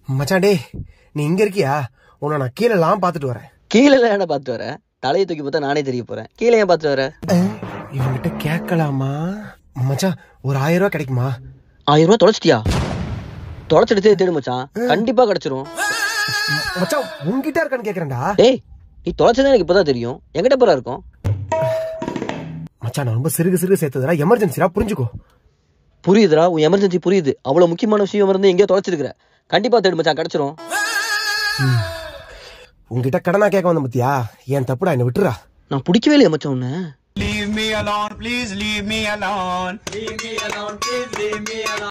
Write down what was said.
மச்சான் டேய் நீ இங்க இருக்கியா உன்னை நான் கீழே எல்லாம் பார்த்துட்டு வரேன் கீழே என்ன பார்த்து வர தலையை தூக்கி பார்த்தா நானே தெரிய போறேன் கீழே ஏன் பார்த்து வர அஹ், இவன்கிட்ட கேட்கலாமா மச்சான் ஒரு ஆயிரம் ரூபாய் கிடைக்குமா ஆயிரம் ரூபாய் தொலைச்சிட்டியா தொலைச்சிட்டு தேடி தேடு மச்சான் கண்டிப்பா கிடைச்சிரும் ம- மச்சான் உன்கிட்ட இருக்கான்னு கேக்குறேன்டா ஏய் நீ தொலைச்சதே எனக்கு இப்பதான் தெரியும் எங்கிட்ட போறா இருக்கும் மச்சான் நான் ரொம்ப சிறுகு சிறுகு சேர்த்ததுடா எமர்ஜென்சிடா புரிஞ்சுக்கோ புரியுதுடா உன் எமர்ஜென்சி புரியுது அவ்வளவு முக்கியமான விஷயம் இருந்து எங்கேயோ தொலைச்சிருக்கிற கண்டிப்பா தேடு மச்சான் கிடைச்சிரும் உன்கிட்ட கடனா கேட்க வந்த பத்தியா என் தப்புடா என்ன விட்டுறா நான் பிடிக்கவே இல்லையா மச்சான் உன்னை Leave me alone, please leave me alone. Leave me alone, please leave me alone.